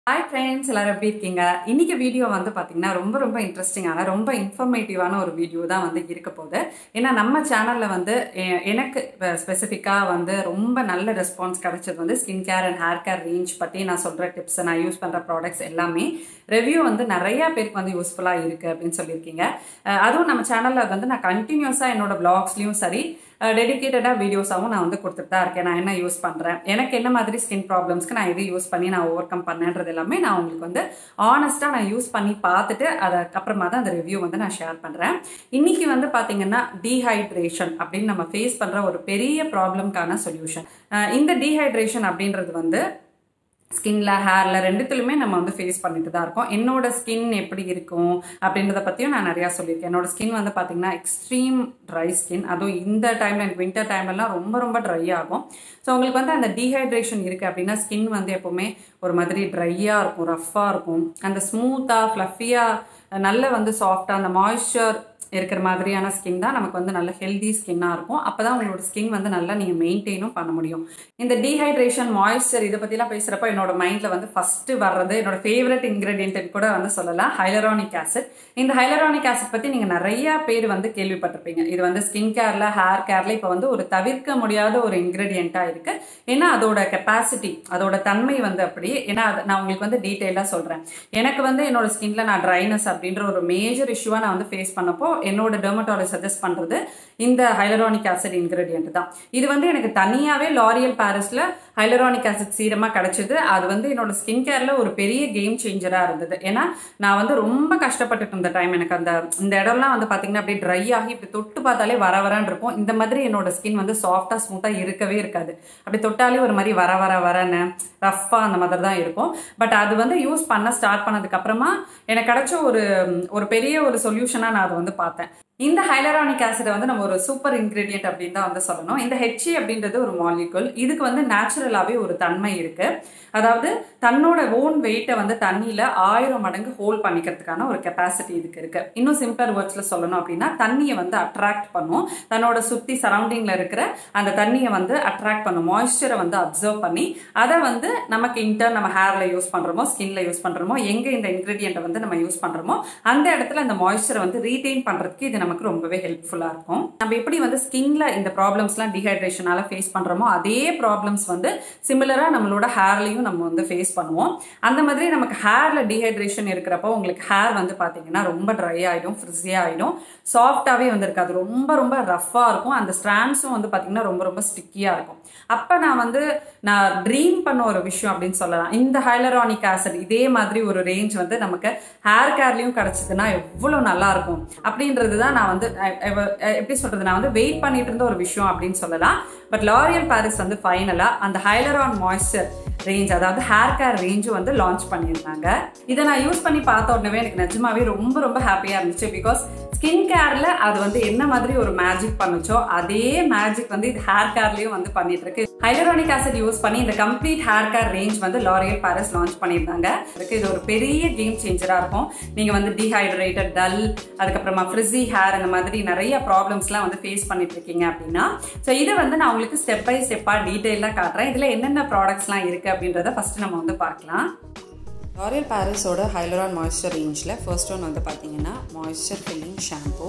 hi friends எல்லாரும் எப்படி இருக்கீங்க இன்னைக்கு வீடியோ வந்து பார்த்தீங்கன்னா ரொம்ப ரொம்ப இன்ட்ரெஸ்டிங்கான ரொம்ப இன்ஃபர்மேட்டிவான ஒரு வீடியோ தான் வந்து இருக்க போகுது ஏன்னா நம்ம சேனலில் வந்து எ- எனக்கு ஸ்பெசிஃபிக்காக வந்து ரொம்ப நல்ல ரெஸ்பான்ஸ் கிடைச்சது வந்து skin care and hair care range பற்றி நான் சொல்கிற டிப்ஸ் நான் யூஸ் பண்ணுற ப்ராடக்ட்ஸ் எல்லாமே ரிவ்யூ வந்து நிறையா பேருக்கு வந்து யூஸ்ஃபுல்லாக இருக்குது அப்படின்னு சொல்லியிருக்கீங்க அஹ் அதுவும் நம்ம சேனலில் வந்து நான் கண்டினியூஸாக என்னோட பிளாக்ஸ்லையும் சரி டெடிக்கேட்டடாக வீடியோஸாகவும் நான் வந்து கொடுத்துட்டு தான் இருக்கேன் நான் என்ன யூஸ் பண்ணுறேன் எனக்கு என்ன மாதிரி ஸ்கின் ப்ராப்ளம்ஸ்க்கு நான் எது யூஸ் பண்ணி நான் ஓவர் கம் பண்ணேன்றது எல்லாமே நான் உங்களுக்கு வந்து ஆனஸ்ட்டாக நான் யூஸ் பண்ணி பார்த்துட்டு அதுக்கப்புறமா தான் அந்த ரிவ்யூ வந்து நான் ஷேர் பண்ணுறேன் இன்னைக்கு வந்து பார்த்தீங்கன்னா டீஹைட்ரேஷன் அப்படின்னு நம்ம ஃபேஸ் பண்ணுற ஒரு பெரிய ப்ராப்ளம்க்கான சொல்யூஷன் இந்த டீஹைட்ரேஷன் அப்படின்றது வந்து ஸ்கின்ல ஹேர்ல ரெண்டுத்துலையுமே நம்ம வந்து ஃபேஸ் பண்ணிட்டு தான் இருக்கோம் என்னோட ஸ்கின் எப்படி இருக்கும் அப்படின்றத பற்றியும் நான் நிறையா சொல்லியிருக்கேன் என்னோட ஸ்கின் வந்து பார்த்தீங்கன்னா எக்ஸ்ட்ரீம் ட்ரை ஸ்கின் அதுவும் இந்த டைம்ல எனக்கு வின்டர் டைம்லலாம் ரொம்ப ரொம்ப ட்ரை ஆகும் ஸோ உங்களுக்கு வந்து அந்த டீஹைட்ரேஷன் இருக்குது அப்படின்னா ஸ்கின் வந்து எப்போவுமே ஒரு மாதிரி ட்ரையாக இருக்கும் ரஃப்பாக இருக்கும் அந்த ஸ்மூத்தாக ஃப்ளஃபியாக நல்ல வந்து சாஃப்டாக அந்த மாய்ஸ்சர் இருக்கிற மாதிரியான ஸ்கின் தான் நமக்கு வந்து நல்ல ஹெல்தி ஸ்கின்னாக இருக்கும் அப்போ தான் உங்களோட ஸ்கின் வந்து நல்லா நீங்கள் மெயின்டைனும் பண்ண முடியும் இந்த டீஹைட்ரேஷன் மாய்ஸ்சர் இதை பற்றிலாம் பேசுகிறப்ப என்னோட மைண்டில் வந்து ஃபஸ்ட்டு வர்றது என்னோட ஃபேவரட் இன்க்ரீடியன்ட் கூட வந்து சொல்லலாம் ஹைலரானிக் ஆசிட் இந்த ஹைலரானிக் ஆசிட் பற்றி நீங்கள் நிறையா பேர் வந்து கேள்விப்பட்டிருப்பீங்க இது வந்து ஸ்கின் கேரில் ஹேர் கேரில் இப்போ வந்து ஒரு தவிர்க்க முடியாத ஒரு இன்க்ரீடியண்ட்டாக இருக்குது ஏன்னா அதோட கெப்பாசிட்டி அதோட தன்மை வந்து அப்படி ஏன்னா அது நான் உங்களுக்கு வந்து டீட்டெயிலாக சொல்கிறேன் எனக்கு வந்து என்னோட ஸ்கின்ல நான் ட்ரைனஸ் அப்படின்ற ஒரு மேஜர் இஷ்யூவாக நான் வந்து ஃபேஸ் பண்ணப்போ என்னோட டெர்மட்டாலஜி சஜஸ்ட் பண்ணுறது இந்த ஹைலரானிக் ஆசிட் இன்க்ரீடியன்ட் தான் இது வந்து எனக்கு தனியாகவே லாரியல் பாரிஸில் ஹைலரானிக் ஆசிட் சீரமாக கிடைச்சது அது வந்து என்னோட ஸ்கின் கேரில் ஒரு பெரிய கேம் சேஞ்சராக இருந்தது ஏன்னா நான் வந்து ரொம்ப கஷ்டப்பட்டுட்டு இருந்த டைம் எனக்கு அந்த இந்த இடம்லாம் வந்து பார்த்தீங்கன்னா அப்படியே ட்ரை ஆகி இப்படி தொட்டு பார்த்தாலே வர வரன்னு இருக்கும் இந்த மாதிரி என்னோட ஸ்கின் வந்து சாஃப்டாக ஸ்மூத்தாக இருக்கவே இருக்காது அப்படி தொட்டாலே ஒரு மாதிரி வர வர வரன்னு ரஃப்பாக அந்த மாதிரி தான் இருக்கும் பட் அது வந்து யூஸ் பண்ண ஸ்டார்ட் பண்ணதுக்கு அப்புறமா எனக்கு கிடைச்ச ஒரு ஒரு பெரிய ஒரு சொல்யூஷனாக நான் அதை வந்து பார்த்தேன் இந்த ஹைலரானிக் ஆசிடை வந்து நம்ம ஒரு சூப்பர் இன்கிரீடியன்ட் அப்படின்னு தான் வந்து சொல்லணும் இந்த ஹெச்ஏ அப்படின்றது ஒரு மாலிகுல் இதுக்கு வந்து நேச்சுரலாகவே ஒரு தன்மை இருக்கு அதாவது தன்னோட ஓன் வெயிட்டை வந்து தண்ணியில் ஆயிரம் மடங்கு ஹோல்ட் பண்ணிக்கிறதுக்கான ஒரு கெப்பாசிட்டி இதுக்கு இருக்கு இன்னும் சிம்பிள் வேர்ட்ஸில் சொல்லணும் அப்படின்னா தண்ணியை வந்து அட்ராக்ட் பண்ணும் தன்னோட சுற்றி சரௌண்டிங்கில் இருக்கிற அந்த தண்ணியை வந்து அட்ராக்ட் பண்ணும் மாய்ஸ்சரை வந்து அப்சர்வ் பண்ணி அதை வந்து நமக்கு இன்டர் நம்ம ஹேர்ல யூஸ் பண்றோமோ ஸ்கின்ல யூஸ் பண்றோமோ எங்க இந்த இன்கிரீடியண்ட்டை வந்து நம்ம யூஸ் பண்றோமோ அந்த இடத்துல அந்த மாய்ஸ்சரை வந்து ரீடைன் பண்றதுக்கு இது நமக்கு ரொம்பவே ஹெல்ப்ஃபுல்லா இருக்கும் நம்ம எப்படி வந்து ஸ்கின்ல இந்த ப்ராப்ளம்ஸ்லாம் டீஹைட்ரேஷனால ஃபேஸ் பண்றோமோ அதே ப்ராப்ளம்ஸ் வந்து சிமிலரா நம்மளோட ஹேர்லயும் நம்ம வந்து ஃபேஸ் பண்ணுவோம் அந்த மாதிரி நமக்கு ஹேர்ல டீஹைட்ரேஷன் இருக்கிறப்போ உங்களுக்கு ஹேர் வந்து பாத்தீங்கன்னா ரொம்ப ட்ரை ஆயிடும் ஃப்ரிஸியா ஆயிடும் சாஃப்டாவே வந்து இருக்காது ரொம்ப ரொம்ப ரஃப்பா இருக்கும் அந்த ஸ்ட்ராண்ட்ஸும் வந்து பாத்தீங்கன்னா ரொம்ப ரொம்ப ஸ்டிக்கியா இருக்கும் அப்ப நான் வந்து நான் ட்ரீம் பண்ண ஒரு விஷயம் அப்படின்னு சொல்லலாம் இந்த ஹைலரானிக் ஆசிட் இதே மாதிரி ஒரு ரேஞ்ச் வந்து நமக்கு ஹேர் கேர்லயும் கிடைச்சதுன்னா எவ்வளவு நல்லா இருக்கும் அப்படின்றது தான் நான் வந்து அஹ், அஹ், அஹ், எப்படி சொல்றது நான் வந்து வெயிட் பண்ணிட்டு இருந்த ஒரு விஷயம் அப்படின்னு சொல்லலாம் பட் லாரியல் பாரிஸ் வந்து ஃபைனலா அந்த ஹைலரான் மாய்ஸ்சர் ரேஞ்ச் அதாவது ஹேர் கேர் ரேஞ்சும் வந்து லான்ச் பண்ணியிருந்தாங்க இதை நான் யூஸ் பண்ணி பார்த்த உடனே எனக்கு நிஜமாவே ரொம்ப ரொம்ப ஹாப்பியா இருந்துச்சு பிகாஸ் ஸ்கின் கேர்ல அது வந்து என்ன மாதிரி ஒரு மேஜிக் பண்ணுச்சோ அதே மேஜிக் வந்து இது ஹேர் கேர்லயும் வந்து பண்ணிட்டு இருக்கு ஹைலரானிக் ஆசிட் யூஸ் பண்ணி இந்த கம்ப்ளீட் ஹேர் கேர் ரேஞ்ச் வந்து லாரியல் பாரிஸ் லான்ச் பண்ணியிருந்தாங்க இதுக்கு இது ஒரு பெரிய கேம் சேஞ்சரா இருக்கும் நீங்க வந்து டீஹைட்ரேட்டட் டல் அதுக்கப்புறமா ஃப்ரிஸி ஹேர் அந்த மாதிரி நிறைய ப்ராப்ளம்ஸ்லாம் வந்து ஃபேஸ் பண்ணிட்டு இருக்கீங்க அப்படின்னா ஸோ இதை வந்து நான் உங்களுக்கு ஸ்டெப் பை ஸ்டெப்பா டீட்டெயிலாக காட்டுறேன் இதுல என்னென்ன ப்ராடக்ட்ஸ்லாம் இருக்கு அப்படின்றத ஃபர்ஸ்ட் நம்ம வந்து பார்க்கலாம் லாரியல் பாரிஸோட ஹைலரான் மாய்ஸ்சர் ரேஞ்சில் ஃபர்ஸ்ட் ஒன் வந்து பார்த்தீங்கன்னா moisture filling shampoo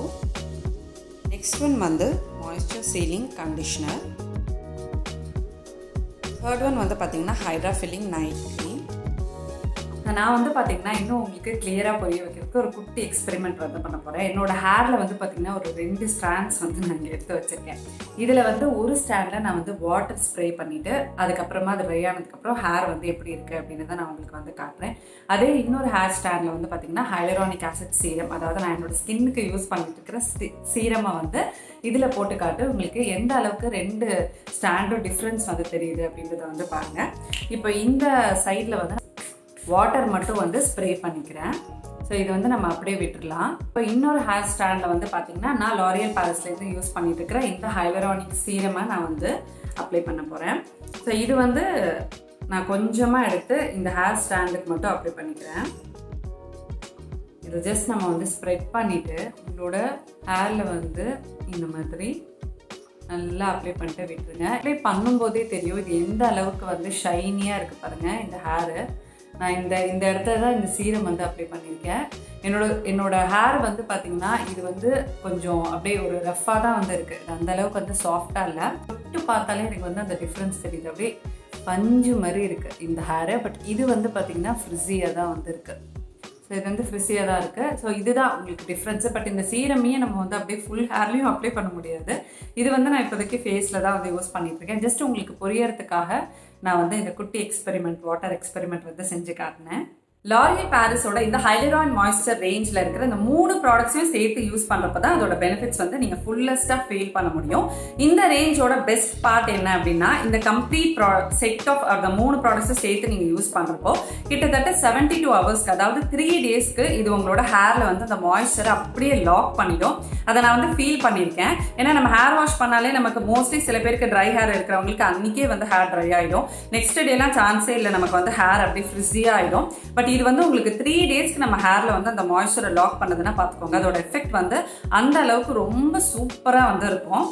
next one வந்து moisture sealing conditioner third one வந்து பார்த்தீங்கன்னா ஹைட்ரா ஃபில்லிங் நைட் க்ரீம் நான் வந்து பார்த்தீங்கன்னா இன்னும் உங்களுக்கு கிளியராக புரிய வைக்கிறதுக்கு ஒரு குட்டி எக்ஸ்பெரிமெண்ட் வந்து பண்ண போகிறேன் என்னோட ஹேரில் வந்து பார்த்தீங்கன்னா ஒரு ரெண்டு ஸ்ட்ராண்ட்ஸ் வந்து நான் இங்கே எடுத்து வச்சிருக்கேன் இதில் வந்து ஒரு ஸ்டாண்டில் நான் வந்து வாட்டர் ஸ்ப்ரே பண்ணிவிட்டு அதுக்கப்புறமா அது ட்ரை ஆனதுக்கப்புறம் ஹேர் வந்து எப்படி இருக்குது அப்படின்னு தான் நான் உங்களுக்கு வந்து காட்டுறேன் அதே இன்னொரு ஹேர் ஸ்டாண்டில் வந்து பார்த்தீங்கன்னா ஹைலரானிக் ஆசிட் சீரம் அதாவது நான் என்னோட ஸ்கின்னுக்கு யூஸ் பண்ணிட்டு இருக்கிற சீரமை வந்து இதில் போட்டு காட்டு உங்களுக்கு எந்த அளவுக்கு ரெண்டு ஸ்டாண்டும் டிஃப்ரென்ஸ் வந்து தெரியுது அப்படின்றத வந்து பாருங்கள் இப்போ இந்த சைடில் வந்து வாட்டர் மட்டும் வந்து ஸ்ப்ரே பண்ணிக்கிறேன் ஸோ இது வந்து நம்ம அப்படியே விட்டுடலாம் இப்போ இன்னொரு ஹேர் ஸ்டாண்டில் வந்து பார்த்தீங்கன்னா நான் லாரியல் பாலஸ்லேருந்து யூஸ் பண்ணிட்டு இருக்கிற இந்த ஹைலரானிக் சீரமை நான் வந்து அப்ளை பண்ண போகிறேன் ஸோ இது வந்து நான் கொஞ்சமாக எடுத்து இந்த ஹேர் ஸ்டாண்டுக்கு மட்டும் அப்ளை பண்ணிக்கிறேன் இது ஜஸ்ட் நம்ம வந்து ஸ்ப்ரெட் பண்ணிவிட்டு உங்களோட ஹேரில் வந்து இந்த மாதிரி நல்லா அப்ளை பண்ணிட்டு விட்டுருங்க அப்ளை பண்ணும்போதே தெரியும் இது எந்த அளவுக்கு வந்து ஷைனியாக இருக்குது பாருங்கள் இந்த ஹேரு நான் இந்த இந்த இடத்துல தான் இந்த சீரம் வந்து அப்ளை பண்ணியிருக்கேன் என்னோட என்னோட ஹேர் வந்து பார்த்தீங்கன்னா இது வந்து கொஞ்சம் அப்படியே ஒரு ரஃப்பாக தான் வந்து இருக்குது இது அந்த அளவுக்கு வந்து சாஃப்டாக இல்லை தொட்டு பார்த்தாலே எனக்கு வந்து அந்த டிஃப்ரென்ஸ் தெரியுது அப்படியே பஞ்சு மாதிரி இருக்குது இந்த ஹேரு பட் இது வந்து பார்த்தீங்கன்னா ஃப்ரிஸியாக தான் வந்து இருக்குது ஸோ இது வந்து ஃப்ரிஸியாக தான் இருக்குது ஸோ இதுதான் உங்களுக்கு டிஃப்ரென்ஸு பட் இந்த சீரமையே நம்ம வந்து அப்படியே ஃபுல் ஹேர்லேயும் அப்ளை பண்ண முடியாது இது வந்து நான் இப்போதைக்கு ஃபேஸில் தான் வந்து யூஸ் பண்ணிட்டு இருக்கேன் ஜஸ்ட் உங்களுக்கு புரியறதுக்காக நான் வந்து இந்த குட்டி எக்ஸ்பெரிமெண்ட் வாட்டர் எக்ஸ்பெரிமெண்ட் வந்து செஞ்சு காட்டினேன் லாரியல் பாரிஸோட இந்த ஹைலரான் மாய்ஸ்சர் ரேஞ்சில் இருக்கிற இந்த மூணு ப்ராடக்ட்ஸையும் சேர்த்து யூஸ் பண்ணுறப்ப தான் அதோட பெனிஃபிட்ஸ் வந்து நீங்கள் ஃபுல்லஸ்ட்டாக ஃபீல் பண்ண முடியும் இந்த ரேஞ்சோட பெஸ்ட் பார்ட் என்ன அப்படின்னா இந்த கம்ப்ளீட் ப்ரா செட் ஆஃப் அந்த மூணு ப்ராடக்ட்ஸை சேர்த்து நீங்கள் யூஸ் பண்ணுறப்போ கிட்டத்தட்ட செவன்டி டூ ஹவர்ஸ்க்கு அதாவது த்ரீ டேஸ்க்கு இது உங்களோட ஹேரில் வந்து அந்த மாய்ஸ்சரை அப்படியே லாக் பண்ணிடும் அதை நான் வந்து ஃபீல் பண்ணியிருக்கேன் ஏன்னா நம்ம ஹேர் வாஷ் பண்ணாலே நமக்கு மோஸ்ட்லி சில பேருக்கு ட்ரை ஹேர் இருக்கிறவங்களுக்கு அன்றைக்கே வந்து ஹேர் ட்ரை ஆகிடும் நெக்ஸ்ட் டேலாம் சான்ஸே இல்லை நமக்கு வந்து ஹேர் அப்படி ஃப்ரிஸியாக ஆகிடும் பட் இது வந்து உங்களுக்கு த்ரீ டேஸ்க்கு நம்ம ஹேரில் வந்து அந்த மாய்ஸ்சரை லாக் பண்ணதுன்னா பார்த்துக்கோங்க அதோட எஃபெக்ட் வந்து அந்த அளவுக்கு ரொம்ப சூப்பராக வந்து இருக்கும்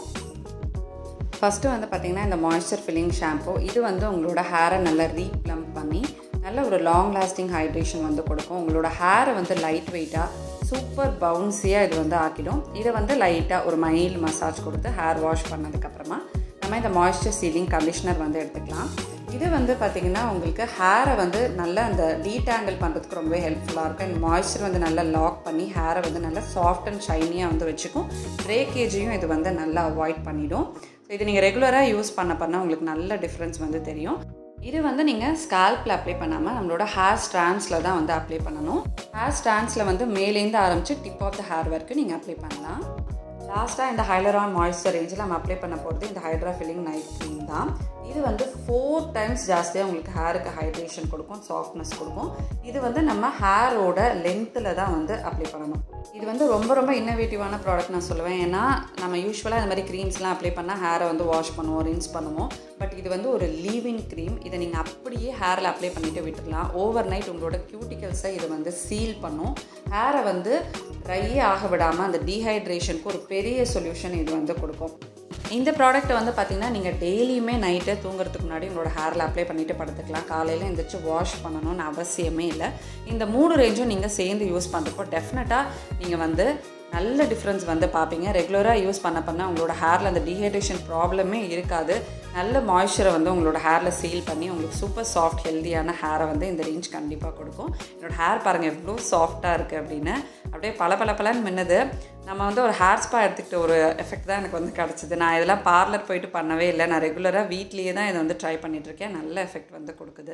ஃபஸ்ட்டு வந்து பார்த்தீங்கன்னா இந்த மாய்ஸ்சர் ஃபில்லிங் ஷாம்பு இது வந்து உங்களோட ஹேரை நல்லா ரீப்ளம் பண்ணி நல்ல ஒரு லாங் லாஸ்டிங் ஹைட்ரேஷன் வந்து கொடுக்கும் உங்களோட ஹேரை வந்து லைட் வெயிட்டாக சூப்பர் பவுன்ஸியாக இது வந்து ஆக்கிடும் இதை வந்து லைட்டாக ஒரு மைல்டு மசாஜ் கொடுத்து ஹேர் வாஷ் பண்ணதுக்கப்புறமா நம்ம இந்த மாய்ஸ்சர் சீலிங் கண்டிஷ்னர் வந்து எடுத்துக்கலாம் இது வந்து பார்த்திங்கன்னா உங்களுக்கு ஹேரை வந்து நல்லா அந்த டீடாங்கிள் பண்ணுறதுக்கு ரொம்பவே ஹெல்ப்ஃபுல்லாக இருக்கும் இந்த மாய்ஸ்சர் வந்து நல்லா லாக் பண்ணி ஹேரை வந்து நல்லா சாஃப்ட் அண்ட் ஷைனியாக வந்து வச்சுக்கும் பிரேக்கேஜையும் இது வந்து நல்லா அவாய்ட் பண்ணிடும் ஸோ இது நீங்கள் ரெகுலராக யூஸ் பண்ண பண்ணால் உங்களுக்கு நல்ல டிஃப்ரென்ஸ் வந்து தெரியும் இது வந்து நீங்கள் ஸ்கால்பில் அப்ளை பண்ணாமல் நம்மளோட ஹேர் ஸ்டாண்ட்ஸில் தான் வந்து அப்ளை பண்ணணும் ஹேர் ஸ்டாண்ட்ஸில் வந்து மேலேருந்து ஆரம்பித்து டிப் ஆஃப் த ஹேர் வரைக்கும் நீங்கள் அப்ளை பண்ணலாம் லாஸ்ட்டாக இந்த ஹைலரான் மாய்ஸ்சர் ரேஞ்சில் நம்ம அப்ளை பண்ண போகிறது இந்த ஹைட்ரா ஃபில்லிங் நைட் க்ரீம் தான் இது வந்து ஃபோர் டைம்ஸ் ஜாஸ்தியாக உங்களுக்கு ஹேருக்கு ஹைட்ரேஷன் கொடுக்கும் சாஃப்ட்னஸ் கொடுக்கும் இது வந்து நம்ம ஹேரோட லென்த்தில் தான் வந்து அப்ளை பண்ணணும் இது வந்து ரொம்ப ரொம்ப இன்னோவேட்டிவான ப்ராடக்ட் நான் சொல்லுவேன் ஏன்னா நம்ம யூஸ்வலாக இந்த மாதிரி க்ரீம்ஸ்லாம் அப்ளை பண்ணால் ஹேரை வந்து வாஷ் பண்ணுவோம் ரின்ஸ் பண்ணுவோம் பட் இது வந்து ஒரு லீவிங் க்ரீம் இதை நீங்கள் அப்படியே ஹேரில் அப்ளை பண்ணிவிட்டு விட்டுடலாம் ஓவர் நைட் உங்களோட க்யூட்டிகல்ஸை இது வந்து சீல் பண்ணும் ஹேரை வந்து ட்ரை ஆக விடாமல் அந்த டீஹைட்ரேஷனுக்கு ஒரு பெரிய சொல்யூஷன் இது வந்து கொடுக்கும் இந்த ப்ராடக்ட்டை வந்து பார்த்திங்கன்னா நீங்கள் டெய்லியுமே நைட்டு தூங்குறதுக்கு முன்னாடி உங்களோட ஹேரில் அப்ளை பண்ணிவிட்டு படுத்துக்கலாம் காலையில் எழுந்திரிச்சு வாஷ் பண்ணணும்னு அவசியமே இல்லை இந்த மூணு ரேஞ்சும் நீங்கள் சேர்ந்து யூஸ் பண்ணுறப்போ டெஃபினட்டாக நீங்கள் வந்து நல்ல டிஃப்ரென்ஸ் வந்து பார்ப்பீங்க ரெகுலராக யூஸ் பண்ண பண்ண உங்களோட ஹேரில் அந்த டீஹைட்ரேஷன் ப்ராப்ளமே இருக்காது நல்ல மாய்ஸ்சரை வந்து உங்களோட ஹேரில் சீல் பண்ணி உங்களுக்கு சூப்பர் சாஃப்ட் ஹெல்த்தியான ஹேரை வந்து இந்த ரேஞ்ச் கண்டிப்பாக கொடுக்கும் என்னோடய ஹேர் பாருங்கள் எவ்வளோ சாஃப்டாக இருக்குது அப்படின்னு அப்படியே பல பல பலன்னு மின்னுது நம்ம வந்து ஒரு ஹேர் ஸ்பா எடுத்துக்கிட்ட ஒரு எஃபெக்ட் தான் எனக்கு வந்து கிடச்சிது நான் இதெல்லாம் பார்லர் போயிட்டு பண்ணவே இல்லை நான் ரெகுலராக வீட்லேயே தான் இதை வந்து ட்ரை பண்ணிகிட்ருக்கேன் நல்ல எஃபெக்ட் வந்து கொடுக்குது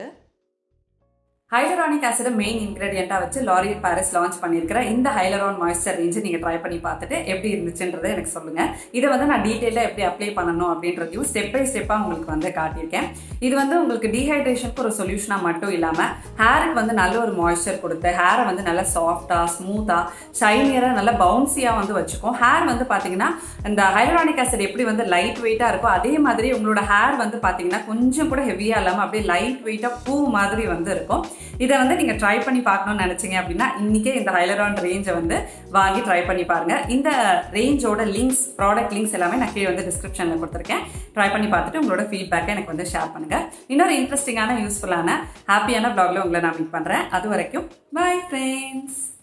ஹைலரானிக் ஆசிட மெயின் இன்கிரீடியண்ட்டாக வச்சு லாரியல் பாரிஸ் லான்ச் பண்ணியிருக்கிற இந்த ஹைலரான் மாய்ஸ்சர் ரேஞ்சு நீங்கள் ட்ரை பண்ணி பார்த்துட்டு எப்படி இருந்துச்சுன்றதை எனக்கு சொல்லுங்கள் இதை வந்து நான் டீட்டெயிலாக எப்படி அப்ளை பண்ணணும் அப்படின்றதையும் ஸ்டெப் பை ஸ்டெப்பாக உங்களுக்கு வந்து காட்டியிருக்கேன் இது வந்து உங்களுக்கு டீஹைட்ரேஷனுக்கு ஒரு சொல்யூஷனாக மட்டும் இல்லாமல் ஹேருக்கு வந்து நல்ல ஒரு மாய்ஸ்சர் கொடுத்து ஹேரை வந்து நல்லா சாஃப்டாக ஸ்மூத்தாக ஷைனியராக நல்லா பவுன்சியாக வந்து வச்சுக்கும் ஹேர் வந்து பார்த்தீங்கன்னா இந்த ஹைலரானிக் ஆசிட் எப்படி வந்து லைட் வெயிட்டாக இருக்கோ அதே மாதிரி உங்களோட ஹேர் வந்து பார்த்தீங்கன்னா கொஞ்சம் கூட ஹெவியாக இல்லாமல் அப்படியே லைட் வெயிட்டாக பூ மாதிரி வந்து இருக்கும் இதை வந்து நீங்கள் ட்ரை பண்ணி பார்க்கணும்னு நினச்சிங்க அப்படின்னா இன்றைக்கே இந்த ஹைலரான் ரேஞ்சை வந்து வாங்கி ட்ரை பண்ணி பாருங்கள் இந்த ரேஞ்சோட லிங்க்ஸ் ப்ராடக்ட் லிங்க்ஸ் எல்லாமே நான் கீழே வந்து டிஸ்கிரிப்ஷனில் கொடுத்துருக்கேன் ட்ரை பண்ணி பார்த்துட்டு உங்களோட ஃபீட்பேக்கை எனக்கு வந்து ஷேர் பண்ணுங்கள் இன்னொரு இன்ட்ரெஸ்டிங்கான யூஸ்ஃபுல்லான ஹாப்பியான ப்ளாகில் உங்களை நான் மீட் பண்ணுறேன் அது வரைக்கும் பாய் ஃப்ரெண்ட்ஸ்